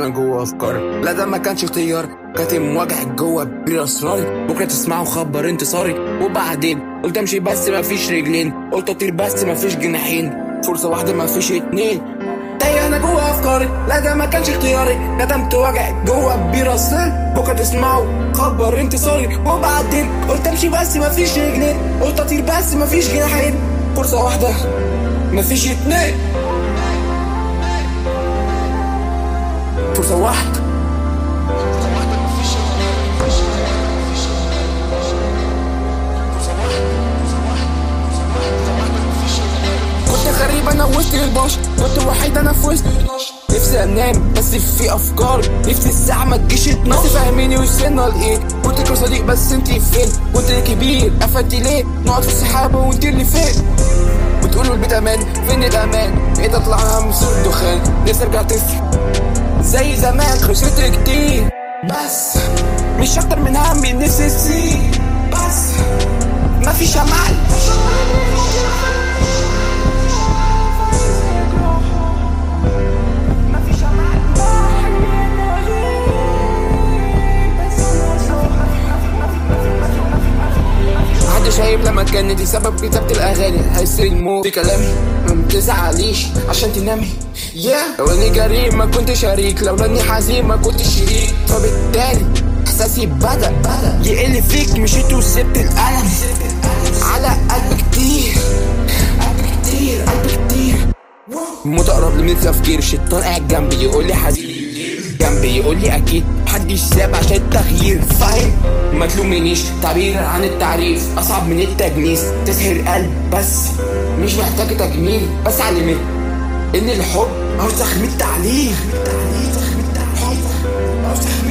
انا جوه افكاري لا ده ما كانش اختيار كاتم وجع جوه بلا اسراري بكره تسمعوا خبر انتصاري وبعدين قلت امشي بس ما فيش رجلين قلت اطير بس ما فيش جناحين فرصه واحده ما فيش اتنين تايه انا جوه افكاري لا ده ما كانش اختياري كتمت وجع جوه براسي بكره تسمعوا خبر انتصاري وبعدين قلت امشي بس ما فيش رجلين قلت اطير بس ما فيش جناحين فرصه واحده ما فيش اتنين فرصه واحده كنت غريب انا وسط البشر كنت وحيد انا في وسط نفسي انام بس في افكار نفسي الساعة ما تجيش 12 نفسي فاهميني وصلنا لايه قلت لك يا صديق بس انت فين قلت لي كبير قفلتي ليه نقعد في السحابة وانت اللي فين بتقولوا البيت امان فين الامان بقيت اطلع من سوق الدخان نفسي ارجع طفل زي زمان خسرت كتير بس مش اكتر من همي نفسي اسيب بس مفيش امل مفيش حد شايف لما كان دي سبب كتابة الأغاني هيصير الموت في كلامي ما تزعليش عشان تنامي يا لو اني جريء ما كنت شريك لو اني حزين ما كنت شريك فبالتالي احساسي بدأ بدأ يقل فيك مشيت وسبت القلم على قلب كتير قلب كتير قلب كتير موت اقرب لي من التفكير شيطان قاعد جنبي يقول لي حزين جنبي يقول لي اكيد محدش ساب عشان التغيير فاهم ما تلومنيش تعبير عن التعريف اصعب من التجنيس تسهر قلب بس مش محتاج تجميل بس علمت ان الحب اوسخ من التعليق اوسخ من التعليق اوسخ